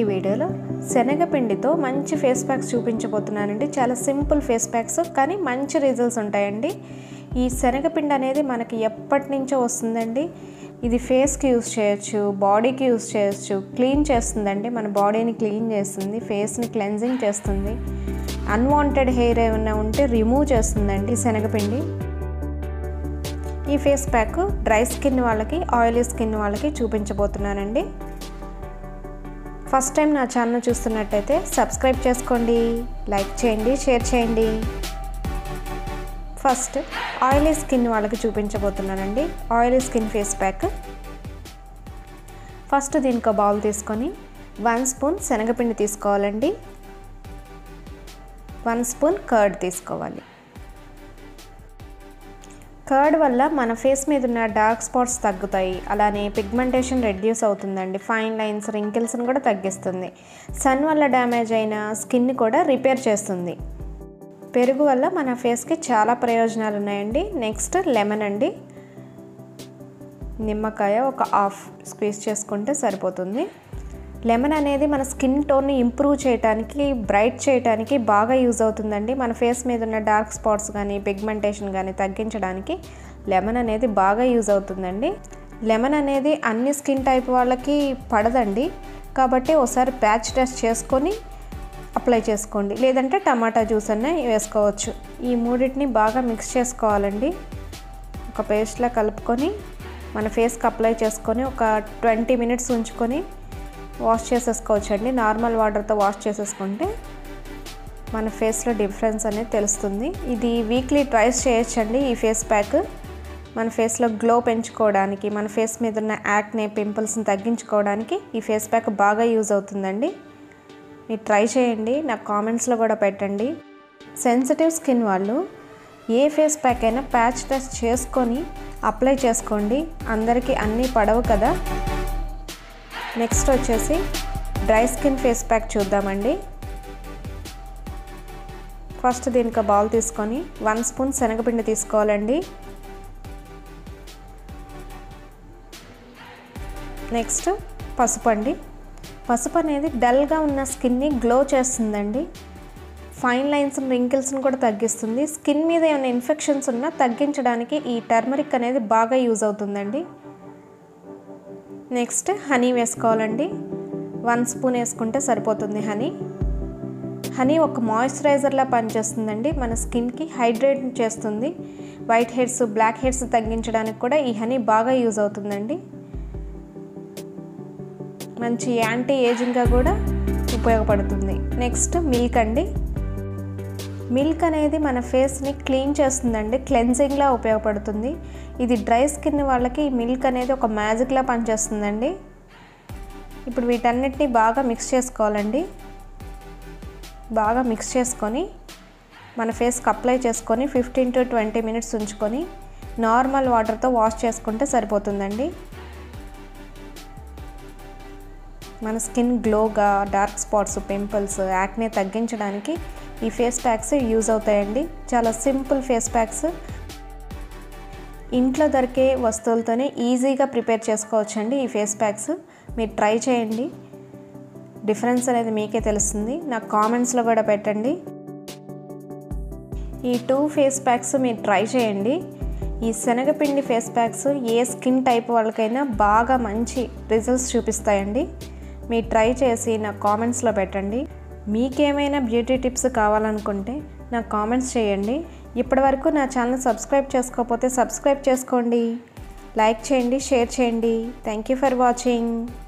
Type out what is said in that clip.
వీడియోలో శనగపిండితో మంచి face packs చూపించబోతున్నానండి చాలా సింపుల్ ఫేస్ ప్యాక్స్ కానీ మంచి రిజల్ట్స్ ఉంటాయండి ఈ శనగపిండి అనేది మనకి ఎప్పటి నుంచో వస్తుందండి ఇది ఫేస్కి యూస్ చేయొచ్చు బాడీకి యూస్ చేయొచ్చు క్లీన్ చేస్తుందండి మన బాడీని క్లీన్ చేస్తుంది ఫేస్ని క్లెన్జింగ్ చేస్తుంది అన్వాంటెడ్ హెయిర్ ఏమైనా ఉంటే రిమూవ్ చేస్తుందండి శనగపిండి ఈ ఫేస్ ప్యాక్ డ్రై స్కిన్ వాళ్ళకి ఆయిలీ స్కిన్ వాళ్ళకి చూపించబోతున్నానండి ఫస్ట్ టైం నా ఛానల్ చూస్తున్నట్టయితే సబ్స్క్రైబ్ చేసుకోండి లైక్ చేయండి షేర్ చేయండి ఫస్ట్ ఆయిలీ స్కిన్ వాళ్ళకి చూపించబోతున్నానండి oily skin face pack first దీనికి బౌల్ తీసుకొని వన్ స్పూన్ శనగపిండి తీసుకోవాలండి వన్ స్పూన్ కర్డ్ తీసుకోవాలి కర్డ్ వల్ల మన ఫేస్ మీద ఉన్న డార్క్ స్పాట్స్ తగ్గుతాయి అలానే పిగ్మెంటేషన్ రెడ్యూస్ అవుతుందండి ఫైన్ లైన్స్ రింకిల్స్ని కూడా తగ్గిస్తుంది సన్ వల్ల డ్యామేజ్ అయిన స్కిన్ కూడా రిపేర్ చేస్తుంది పెరుగు వల్ల మన ఫేస్కి చాలా ప్రయోజనాలు ఉన్నాయండి నెక్స్ట్ లెమన్ అండి నిమ్మకాయ ఒక హాఫ్ స్క్వీజ్ చేసుకుంటే సరిపోతుంది లెమన్ అనేది మన స్కిన్ టోన్ని ఇంప్రూవ్ చేయడానికి బ్రైట్ చేయడానికి బాగా యూజ్ అవుతుందండి మన ఫేస్ మీద ఉన్న డార్క్ స్పాట్స్ కానీ పిగ్మెంటేషన్ కానీ తగ్గించడానికి లెమన్ అనేది బాగా యూజ్ అవుతుందండి లెమన్ అనేది అన్ని స్కిన్ టైప్ వాళ్ళకి పడదండి కాబట్టి ఒకసారి ప్యాచ్ టెస్ట్ చేసుకొని అప్లై చేసుకోండి లేదంటే టమాటా జ్యూస్ అన్న వేసుకోవచ్చు ఈ మూడింటిని బాగా మిక్స్ చేసుకోవాలండి ఒక పేస్ట్లా కలుపుకొని మన ఫేస్కి అప్లై చేసుకొని ఒక ట్వంటీ మినిట్స్ ఉంచుకొని వాష్ చేసేసుకోవచ్చు అండి నార్మల్ వాటర్తో వాష్ చేసేసుకుంటే మన ఫేస్లో డిఫరెన్స్ అనేది తెలుస్తుంది ఇది వీక్లీ ట్రైస్ చేయొచ్చండి ఈ ఫేస్ ప్యాక్ మన ఫేస్లో గ్లో పెంచుకోవడానికి మన ఫేస్ మీద ఉన్న యాక్నే పింపుల్స్ని తగ్గించుకోవడానికి ఈ ఫేస్ ప్యాక్ బాగా యూజ్ అవుతుందండి మీరు ట్రై చేయండి నాకు కామెంట్స్లో కూడా పెట్టండి సెన్సిటివ్ స్కిన్ వాళ్ళు ఏ ఫేస్ ప్యాక్ అయినా ప్యాచ్ టెస్ట్ చేసుకొని అప్లై చేసుకోండి అందరికీ అన్నీ పడవు కదా నెక్స్ట్ వచ్చేసి డ్రై స్కిన్ ఫేస్ ప్యాక్ చూద్దామండి ఫస్ట్ దీనికి బౌల్ తీసుకొని వన్ స్పూన్ శనగపిండి తీసుకోవాలండి నెక్స్ట్ పసుపు అండి పసుపు అనేది డల్గా ఉన్న స్కిన్ని గ్లో చేస్తుందండి ఫైన్ లైన్స్ రింకిల్స్ని కూడా తగ్గిస్తుంది స్కిన్ మీద ఏమైనా ఇన్ఫెక్షన్స్ ఉన్నా తగ్గించడానికి ఈ టర్మరిక్ అనేది బాగా యూజ్ అవుతుందండి నెక్స్ట్ హనీ వేసుకోవాలండి వన్ స్పూన్ వేసుకుంటే సరిపోతుంది హనీ హనీ ఒక మాయిశ్చరైజర్లా పనిచేస్తుందండి మన స్కిన్కి హైడ్రేట్ చేస్తుంది వైట్ హెడ్స్ బ్లాక్ హెడ్స్ తగ్గించడానికి కూడా ఈ హనీ బాగా యూజ్ అవుతుందండి మంచి యాంటీ ఏజింగ్గా కూడా ఉపయోగపడుతుంది నెక్స్ట్ మిల్క్ అండి మిల్క్ అనేది మన ఫేస్ని క్లీన్ చేస్తుందండి క్లెన్జింగ్లా ఉపయోగపడుతుంది ఇది డ్రై స్కిన్ వాళ్ళకి మిల్క్ అనేది ఒక మ్యాజిక్లా పనిచేస్తుందండి ఇప్పుడు వీటన్నిటిని బాగా మిక్స్ చేసుకోవాలండి బాగా మిక్స్ చేసుకొని మన ఫేస్కి అప్లై చేసుకొని ఫిఫ్టీన్ టు ట్వంటీ మినిట్స్ ఉంచుకొని నార్మల్ వాటర్తో వాష్ చేసుకుంటే సరిపోతుందండి మన స్కిన్ గ్లోగా డార్క్ స్పాట్స్ పింపుల్స్ యాక్నే తగ్గించడానికి ఈ ఫేస్ ప్యాక్స్ యూజ్ అవుతాయండి చాలా సింపుల్ ఫేస్ ప్యాక్స్ ఇంట్లో దొరికే వస్తువులతోనే ఈజీగా ప్రిపేర్ చేసుకోవచ్చండి ఈ ఫేస్ ప్యాక్స్ మీరు ట్రై చేయండి డిఫరెన్స్ అనేది మీకే తెలుస్తుంది నాకు కామెంట్స్లో కూడా పెట్టండి ఈ టూ ఫేస్ ప్యాక్స్ మీరు ట్రై చేయండి ఈ శనగపిండి ఫేస్ ప్యాక్స్ ఏ స్కిన్ టైప్ వాళ్ళకైనా బాగా మంచి రిజల్ట్స్ చూపిస్తాయండి మీరు ట్రై చేసి నాకు కామెంట్స్లో పెట్టండి మీకేమైనా బ్యూటీ టిప్స్ కావాలనుకుంటే నాకు కామెంట్స్ చేయండి ఇప్పటివరకు నా ఛానల్ సబ్స్క్రైబ్ చేసుకోకపోతే సబ్స్క్రైబ్ చేసుకోండి లైక్ చేయండి షేర్ చేయండి థ్యాంక్ యూ ఫర్ వాచింగ్